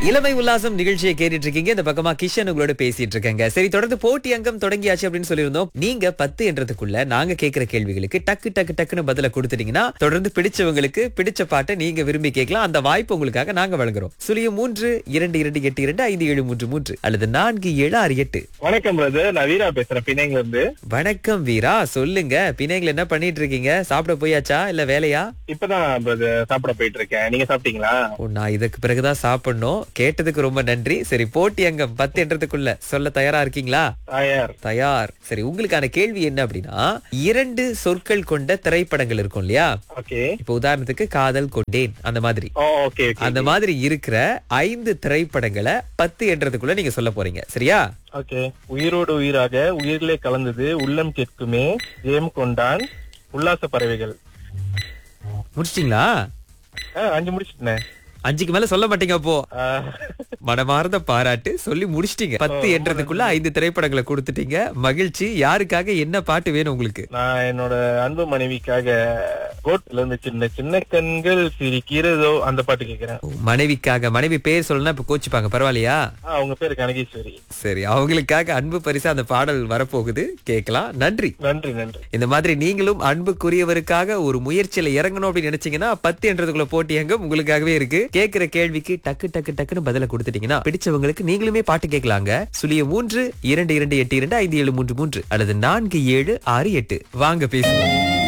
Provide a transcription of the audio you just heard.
இளமை உல்லாசம் நிகழ்ச்சியை கேட்டுட்டு இருக்கீங்க இந்த பக்கமா கிஷன் உங்களோட பேசிட்டு இருக்கேங்க சரி தொடர்ந்து போட்டி அங்கம் தொடங்கியாச்சு அப்படின்னு சொல்லியிருந்தோம் நீங்க பத்து என்றதுக்குள்ள நாங்க கேட்கிற கேள்விகளுக்கு டக்கு டக்கு டக்குன்னு பதில கொடுத்துட்டீங்கன்னா தொடர்ந்து பிடிச்சவங்களுக்கு பிடிச்ச பாட்டை நீங்க விரும்பி கேட்கலாம் அந்த வாய்ப்பு உங்களுக்காக நாங்க வழங்குறோம் சுழியம் மூன்று இரண்டு இரண்டு எட்டு இரண்டு ஐந்து ஏழு மூன்று மூன்று அல்லது நான்கு ஏழு ஆறு எட்டு வணக்கம் பிரதர் நான் வீரா பேசுறேன் பிணைங்கல இருந்து வணக்கம் வீரா சொல்லுங்க பிணைங்கள என்ன பண்ணிட்டு இருக்கீங்க சாப்பிட போயாச்சா இல்ல வேலையா இப்பதான் பிரதர் சாப்பிட போயிட்டு இருக்கேன் நீங்க சாப்பிட்டீங்களா ஓ, நான் இதுக்கு பிறகுதான் சாப்பிடணும் கேட்டதுக்கு ரொம்ப நன்றி சரி போட்டி அங்கம் பத்து என்றதுக்குள்ள சொல்ல தயாரா இருக்கீங்களா தயார் தயார் சரி உங்களுக்கான கேள்வி என்ன அப்படின்னா இரண்டு சொற்கள் கொண்ட திரைப்படங்கள் இருக்கும் இல்லையா ஓகே இப்ப உதாரணத்துக்கு காதல் கொண்டேன் அந்த மாதிரி ஓ ஓகே ஓகே அந்த மாதிரி இருக்கிற ஐந்து திரைப்படங்களை பத்து என்றதுக்குள்ள நீங்க சொல்ல போறீங்க சரியா ஓகே உயிரோடு உயிராக உயிரிலே கலந்தது உள்ளம் கேட்குமே ஜெயம் கொண்டான் உல்லாச பறவைகள் முடிச்சிட்டீங்களா ஆ, அஞ்சு முடிச்சிட்டேன் அஞ்சுக்கு மேல சொல்ல மாட்டீங்க அப்போ ஆ, மனமார்ந்த பாராட்டு சொல்லி முடிச்சிட்டீங்க பத்து என்றதுக்குள்ள ஐந்து திரைப்படங்களை கொடுத்துட்டீங்க மகிழ்ச்சி யாருக்காக என்ன பாட்டு வேணும் உங்களுக்கு நான் என்னோட அன்பு மனைவிக்காக கோட்ல இருந்து சின்ன சின்ன கண்கள் சிரிக்கிறதோ அந்த பாட்டு கேக்குறேன் மனைவிக்காக மனைவி பேர் சொல்லணும்னா இப்ப கோச்சிப்பாங்க பரவாயில்லையா ஆ, அவங்க பேரு கனகேஸ்வரி சரி அவங்களுக்காக அன்பு பரிசு அந்த பாடல் வரப்போகுது கேட்கலாம் நன்றி நன்றி நன்றி இந்த மாதிரி நீங்களும் அன்புக்குரியவருக்காக ஒரு முயற்சியில இறங்கணும் அப்படின்னு நினைச்சீங்கன்னா பத்து என்றதுக்குள்ள போட்டி எங்க உங்களுக்காகவே இருக்கு கேட்கிற கேள்விக்கு டக்கு டக்கு டக்குன்னு பதில கொடுத்துட்டீங்கன்னா பிடிச்சவங்களுக்கு நீங்களுமே பாட்டு கேட்கலாங்க சுழிய மூன்று இரண்டு இரண்டு எட்டு இரண்டு ஐந்து ஏழு மூன்று மூன்று அல்லது நான்கு ஏழு ஆறு எட்டு வாங்க பேசுவோம்